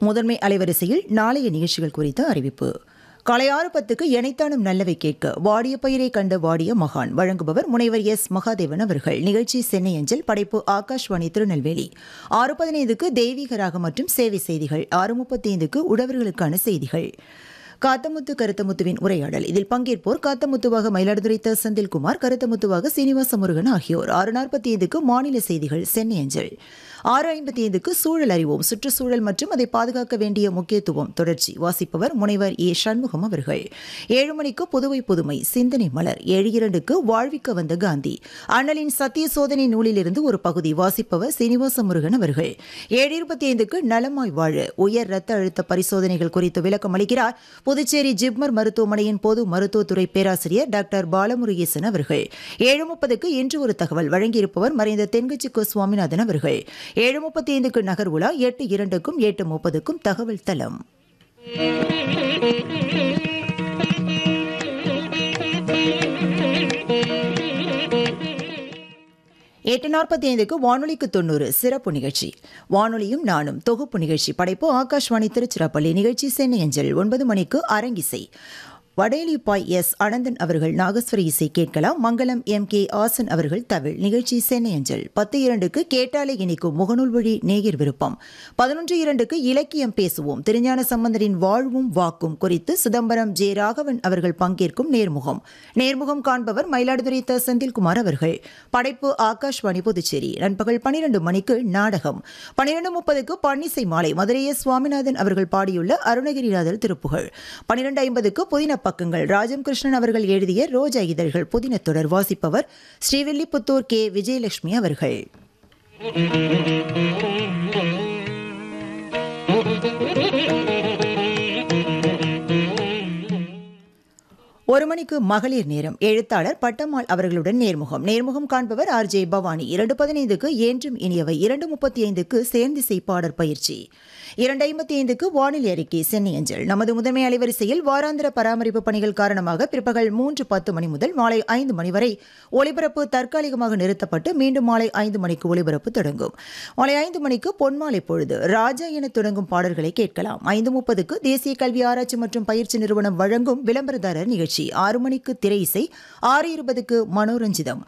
முதன்மை அலைவரிசையில் நாளைய நிகழ்ச்சிகள் குறித்த அறிவிப்பு காலை ஆறு பத்துக்கு எனைத்தானும் நல்லவை கேட்க வாடிய பயிரை கண்ட வாடிய மகான் வழங்குபவர் முனைவர் எஸ் மகாதேவன் அவர்கள் நிகழ்ச்சி சென்னை அஞ்சல் படைப்பு ஆகாஷ்வாணி திருநெல்வேலி ஆறு பதினைந்துக்கு தெய்வீக ராகம் மற்றும் சேவை செய்திகள் ஆறு முப்பத்தி ஐந்துக்கு உழவர்களுக்கான செய்திகள் காத்தமுத்து கருத்தமுத்துவின் உரையாடல் இதில் பங்கேற்போர் காத்தமுத்துவாக மயிலாடுதுறை த செந்தில்குமார் கருத்தமுத்துவாக சீனிவாச முருகன் ஆகியோர் ஆறு நாற்பத்தி ஐந்துக்கு மாநில செய்திகள் சென்னை அஞ்சல் ஆறு ஐம்பத்தி ஐந்துக்கு சூழல் அறிவோம் சுற்றுச்சூழல் மற்றும் அதை பாதுகாக்க வேண்டிய முக்கியத்துவம் தொடர்ச்சி வாசிப்பவர் முனைவர் ஏ சண்முகம் அவர்கள் ஏழு மணிக்கு புதுவை புதுமை சிந்தனை மலர் ஏழு இரண்டுக்கு வாழ்விக்க வந்த காந்தி அண்ணலின் சத்திய சோதனை நூலிலிருந்து ஒரு பகுதி வாசிப்பவர் சீனிவாச முருகன் அவர்கள் ஏழு இருபத்தி ஐந்துக்கு நலமாய் வாழ உயர் ரத்த அழுத்த பரிசோதனைகள் குறித்து விளக்கம் அளிக்கிறார் புதுச்சேரி ஜிப்மர் மருத்துவமனையின் பொது மருத்துவத்துறை பேராசிரியர் டாக்டர் பாலமுருகேசன் அவர்கள் ஏழு முப்பதுக்கு இன்று ஒரு தகவல் வழங்கியிருப்பவர் மறைந்த தென்கட்சி கோ சுவாமிநாதன் அவர்கள் ஏழு முப்பத்தி ஐந்துக்கு நகர் உலா எட்டு இரண்டுக்கும் எட்டு முப்பதுக்கும் தகவல் தளம் எட்டு நாற்பத்தி ஐந்துக்கு வானொலிக்கு தொண்ணூறு சிறப்பு நிகழ்ச்சி வானொலியும் நானும் தொகுப்பு நிகழ்ச்சி படைப்பு ஆகாஷ்வாணி திருச்சிராப்பள்ளி நிகழ்ச்சி சென்னை அஞ்சல் ஒன்பது மணிக்கு அரங்கிசை வடேலி பாய் எஸ் அனந்தன் அவர்கள் நாகஸ்வர இசை கேட்கலாம் மங்களம் எம் கே ஆசன் அவர்கள் தமிழ் நிகழ்ச்சி சென்னை அஞ்சல் பத்து இரண்டுக்கு கேட்டாலே இனிக்கும் முகநூல் வழி நேயர் விருப்பம் பதினொன்று இரண்டுக்கு இலக்கியம் பேசுவோம் திருஞான சம்பந்தரின் வாழ்வும் வாக்கும் குறித்து சிதம்பரம் ஜே ராகவன் அவர்கள் பங்கேற்கும் நேர்முகம் நேர்முகம் காண்பவர் மயிலாடுதுறை த செந்தில்குமார் அவர்கள் படைப்பு ஆகாஷ்வாணி புதுச்சேரி நண்பகல் பனிரெண்டு மணிக்கு நாடகம் பனிரெண்டு முப்பதுக்கு பன்னிசை மாலை மதுரை எஸ் சுவாமிநாதன் அவர்கள் பாடியுள்ள அருணகிரிநாதர் திருப்புகழ் பனிரெண்டு ஐம்பதுக்கு புதின பக்கங்கள் ராஜம் கிருஷ்ணன் அவர்கள் எழுதிய ரோஜா இதழ்கள் புதின தொடர் வாசிப்பவர் ஸ்ரீவில்லிபுத்தூர் கே விஜயலட்சுமி அவர்கள் ஒரு மணிக்கு மகளிர் நேரம் எழுத்தாளர் பட்டம்மாள் அவர்களுடன் நேர்முகம் நேர்முகம் காண்பவர் ஆர் ஜே பவானி இரண்டு பதினைந்துக்கு என்றும் இனியவை இரண்டு முப்பத்தி ஐந்துக்கு சேர்ந்திசை பாடற் பயிற்சி இரண்டு ஐம்பத்தி ஐந்துக்கு வானிலை அறிக்கை சென்னை அஞ்சல் நமது முதன்மை அலைவரிசையில் வாராந்திர பராமரிப்பு பணிகள் காரணமாக பிற்பகல் மூன்று பத்து மணி முதல் மாலை ஐந்து மணி வரை ஒலிபரப்பு தற்காலிகமாக நிறுத்தப்பட்டு மீண்டும் மாலை ஐந்து மணிக்கு ஒலிபரப்பு தொடங்கும் மாலை ஐந்து மணிக்கு பொன்மாலை பொழுது ராஜா என தொடங்கும் பாடல்களை கேட்கலாம் ஐந்து முப்பதுக்கு தேசிய கல்வி ஆராய்ச்சி மற்றும் பயிற்சி நிறுவனம் வழங்கும் விளம்பரதாரர் நிகழ்ச்சி ஆறு மணிக்கு திரை இசை ஆறு இருபதுக்கு மனோரஞ்சிதம்